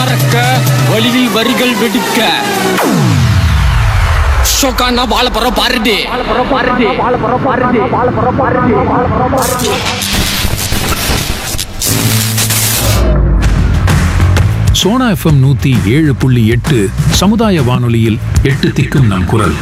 மறக்க வழியில் வரிகள் வெடிக்க ஷோக்கானா வாழ போற பாருடி சோனா எஃப்எம் நூத்தி ஏழு புள்ளி எட்டு சமுதாய வானொலியில் எட்டு திக்கும் நம் குரல்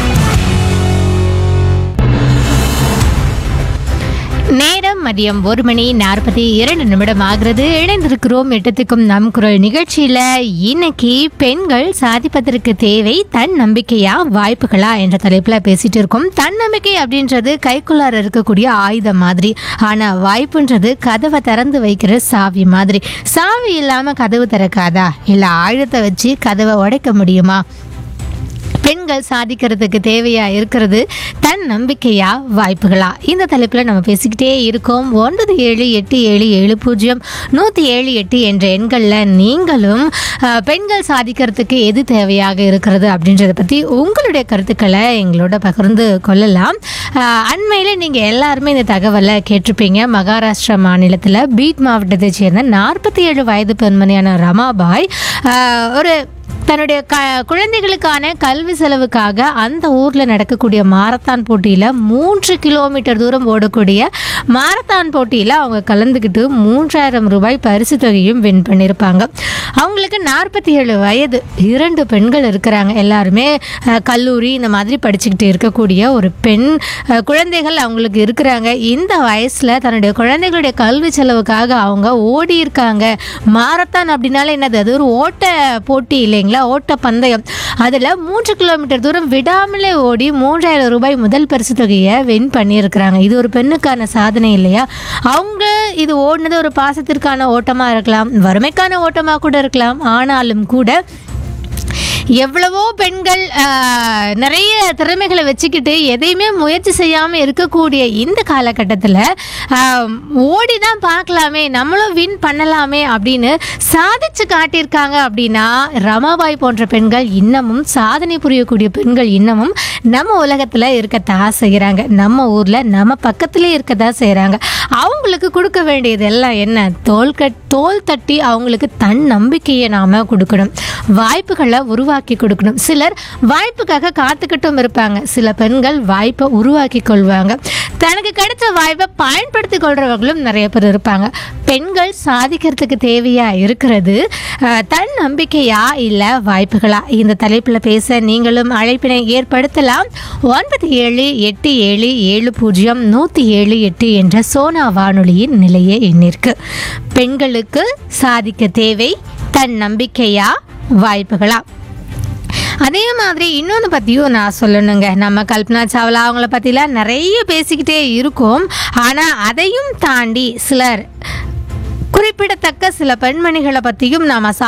நேரம் மதியம் ஒரு மணி நாற்பத்தி இரண்டு நிமிடம் ஆகிறது இணைந்திருக்கிறோம் எட்டத்துக்கும் நம் குரல் நிகழ்ச்சியில இன்னைக்கு பெண்கள் சாதிப்பதற்கு தேவை தன் நம்பிக்கையா வாய்ப்புகளா என்ற தலைப்புல பேசிட்டு இருக்கோம் தன்னம்பிக்கை அப்படின்றது கைக்குள்ளார இருக்கக்கூடிய ஆயுதம் மாதிரி ஆனா வாய்ப்புன்றது கதவை திறந்து வைக்கிற சாவி மாதிரி சாவி இல்லாம கதவு திறக்காதா இல்ல ஆயுதத்தை வச்சு கதவை உடைக்க முடியுமா பெண்கள் சாதிக்கிறதுக்கு தேவையா இருக்கிறது தன் நம்பிக்கையா வாய்ப்புகளா இந்த தலைப்பில் நம்ம பேசிக்கிட்டே இருக்கோம் ஒன்பது ஏழு எட்டு ஏழு ஏழு பூஜ்ஜியம் நூற்றி ஏழு எட்டு என்ற எண்களில் நீங்களும் அஹ், பெண்கள் சாதிக்கிறதுக்கு எது தேவையாக இருக்கிறது அப்படின்றத பற்றி உங்களுடைய கருத்துக்களை எங்களோட பகிர்ந்து கொள்ளலாம் அஹ், அண்மையில் நீங்கள் எல்லாருமே இந்த தகவலை கேட்டிருப்பீங்க மகாராஷ்டிரா மாநிலத்தில் பீட் மாவட்டத்தைச் சேர்ந்த நாற்பத்தி ஏழு வயது பெண்மணியான ரமாபாய் அஹ், ஒரு தன்னுடைய க குழந்தைகளுக்கான கல்வி செலவுக்காக அந்த ஊரில் நடக்கக்கூடிய மாரத்தான் போட்டியில் மூன்று கிலோமீட்டர் தூரம் ஓடக்கூடிய மாரத்தான் போட்டியில் அவங்க கலந்துக்கிட்டு மூன்றாயிரம் ரூபாய் பரிசு தொகையும் வின் பண்ணியிருப்பாங்க அவங்களுக்கு நாற்பத்தி ஏழு வயது இரண்டு பெண்கள் இருக்கிறாங்க எல்லாருமே அஹ், கல்லூரி இந்த மாதிரி படிச்சுக்கிட்டு இருக்கக்கூடிய ஒரு பெண் அஹ், குழந்தைகள் அவங்களுக்கு இருக்கிறாங்க இந்த வயசில் தன்னுடைய குழந்தைகளுடைய கல்வி செலவுக்காக அவங்க ஓடி இருக்காங்க மாரத்தான் அப்படின்னாலே என்னது அது ஒரு ஓட்ட போட்டி இல்லைங்களா ஓட்ட பந்தயம் அதில் மூன்று கிலோமீட்டர் தூரம் விடாமலே ஓடி மூன்றாயிரம் ரூபாய் முதல் பரிசு தொகையை வின் பண்ணியிருக்கிறாங்க இது ஒரு பெண்ணுக்கான சாதனை இல்லையா அவங்க இது ஓடினது ஒரு பாசத்திற்கான ஓட்டமாக இருக்கலாம் வறுமைக்கான ஓட்டமாக கூட இருக்கலாம் ஆனாலும் கூட எவ்வளவோ பெண்கள் ஆஹ், நிறைய திறமைகளை வச்சுக்கிட்டு எதையுமே முயற்சி செய்யாமல் இருக்கக்கூடிய இந்த காலகட்டத்தில் ஓடி தான் பார்க்கலாமே நம்மளும் வின் பண்ணலாமே அப்படின்னு சாதிச்சு காட்டியிருக்காங்க அப்படின்னா ரமாபாய் போன்ற பெண்கள் இன்னமும் சாதனை புரியக்கூடிய பெண்கள் இன்னமும் நம்ம உலகத்தில் இருக்கத்தான் செய்கிறாங்க நம்ம ஊரில் நம்ம பக்கத்துலேயே இருக்கத்தான் செய்கிறாங்க அவங்களுக்கு கொடுக்க வேண்டியது எல்லாம் என்ன தோல் கட் தோல் தட்டி அவங்களுக்கு தன் நம்பிக்கையை நாம் கொடுக்கணும் வாய்ப்புகளை உருவாக்கி கொடுக்கணும் சிலர் வாய்ப்புக்காக காத்துக்கிட்டும் இருப்பாங்க சில பெண்கள் வாய்ப்பை உருவாக்கி கொள்வாங்க தனக்கு கிடைச்ச வாய்ப்பை பயன்படுத்தி கொள்றவர்களும் நிறைய பேர் இருப்பாங்க பெண்கள் சாதிக்கிறதுக்கு தேவையா இருக்கிறது அஹ், தன் நம்பிக்கையா இல்லை வாய்ப்புகளா இந்த தலைப்பில் பேச நீங்களும் அழைப்பினை ஏற்படுத்தலாம் ஒன்பது ஏழு எட்டு ஏழு ஏழு பூஜ்ஜியம் நூற்றி ஏழு எட்டு என்ற சோனா வானொலியின் நிலைய எண்ணிற்கு பெண்களுக்கு சாதிக்க தேவை தன் நம்பிக்கையா வாய்ப்புகளா அதே மாதிரி இன்னொன்று பற்றியும் நான் சொல்லணுங்க நம்ம கல்பனா சாவ்லா அவங்கள பற்றிலாம் நிறைய பேசிக்கிட்டே இருக்கோம் ஆனால் அதையும் தாண்டி சிலர் குறிப்பிடத்தக்க சில பெண்மணிகளை பற்றியும் நாம்